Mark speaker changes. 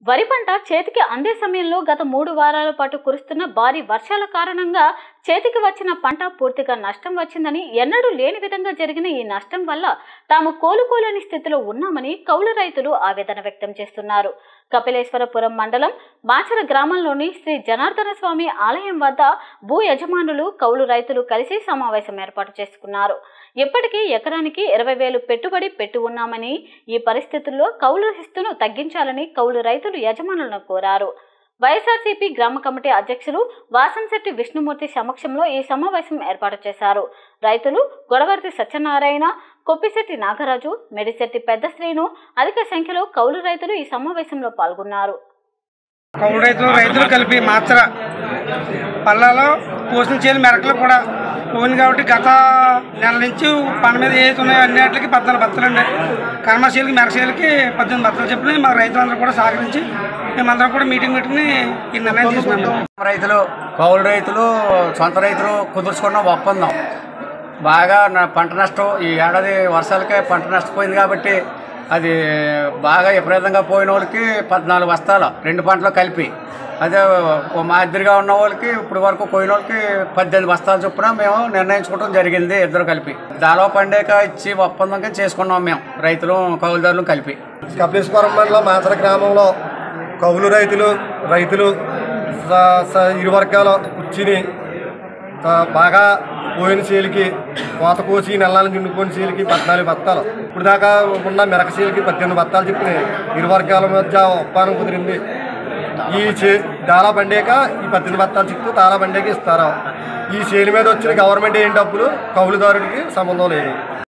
Speaker 1: వరి పంట చేతికి అందే సమయంలో గత మూడు వారాల పాటు కురుస్తున్న భారీ వర్షాల కారణంగా చేతికి వచ్చిన పంట పూర్తిగా నష్టం వచ్చిందని ఎన్నడూ లేని విధంగా జరిగిన ఈ నష్టం వల్ల తాము కోలుకోలేని స్థితిలో ఉన్నామని కౌలు రైతులు ఆవేదన వ్యక్తం చేస్తున్నారు కపిలేశ్వరపురం మండలం బాచర గ్రామంలోని శ్రీ జనార్దన స్వామి ఆలయం వద్ద భూ యజమానులు కౌలు రైతులు కలిసి సమావేశం ఏర్పాటు చేసుకున్నారు ఇప్పటికీ ఎకరానికి ఇరవై వేలు పెట్టుబడి పెట్టి ఉన్నామని ఈ పరిస్థితుల్లో కౌలు శిస్తును తగ్గించాలని కౌలు రైతులు యజమానులను కోరారు వైఎస్ఆర్సీపీ గ్రామ కమిటీ అధ్యక్షులు వాసంశెట్టి విష్ణుమూర్తి సమక్షంలో ఈ సమావేశం ఏర్పాటు చేశారు రైతులు గొడవర్తి సత్యనారాయణ కొప్పిశెట్టి నాగరాజు మెడిశెట్టి పెద్ద శ్రీను అధిక సంఖ్యలో కౌలు రైతులు ఈ సమావేశంలో పాల్గొన్నారు
Speaker 2: కౌలు రైతులు రైతులు కలిపి మాత్ర పల్లాలో కోసిన చేలు మెరకలు కూడా పోయింది కాబట్టి గత నెల నుంచి పని మీద ఏది ఉన్నాయో అన్నిటికి పద్నాలుగు బత్తలు అండి కర్మశీలకి మెరకశీలకి పద్దెనిమిది బత్తలు చెప్పిన మా రైతులందరూ కూడా సహకరించి మేమందరం కూడా మీటింగ్ పెట్టుకుని ఈ నిర్ణయం తీసుకున్నాం
Speaker 3: రైతులు కౌలు రైతులు సొంత రైతులు కుదుర్చుకున్న ఒప్పందం బాగా న- పంట నష్టం ఈ ఏడాది వర్షాలకే పంట నష్టపోయింది కాబట్టి అది బాగా విపరీతంగా పోయిన వాళ్ళకి పద్నాలుగు బస్తాలు రెండు పంటలు కలిపి అదే ఓ మాదిరిగా ఉన్న వాళ్ళకి ఇప్పుడు వరకు పోయిన వాళ్ళకి పద్దెనిమిది బస్తాలు చొప్పున మేము నిర్ణయించుకోవడం జరిగింది ఇద్దరు కలిపి దాలో పండేక ఇచ్చి ఒప్పందంగా చేసుకున్నాం మేము రైతులు కౌలుదారులు కలిపి
Speaker 4: కపిలేశ్వరం మండలం మాచర గ్రామంలో కౌలు రైతులు రైతులు స- స- ఇరు వర్గాలు కూర్చుని స- బాగా పోయిన చేలికి కోత కోసి నెలలు నిండుకొని చేలికి పద్నాలుగు బత్తాలు ఇప్పుడు దాకా ఉన్న మెరక చేలికి పద్దెనిమిది బత్తాలు చెప్పిన ఇరు వర్గాల మధ్య ఒప్పందం కుదిరింది ఈ చే దాలా పండాక ఈ పద్దెనిమిది బత్తాలు చెప్తూ తాలా పండాక ఇస్తారు ఈ చేలి మీద వచ్చిన గవర్నమెంట్ ఏం డబ్బులు కౌలుదారుడికి సంబంధం లేదు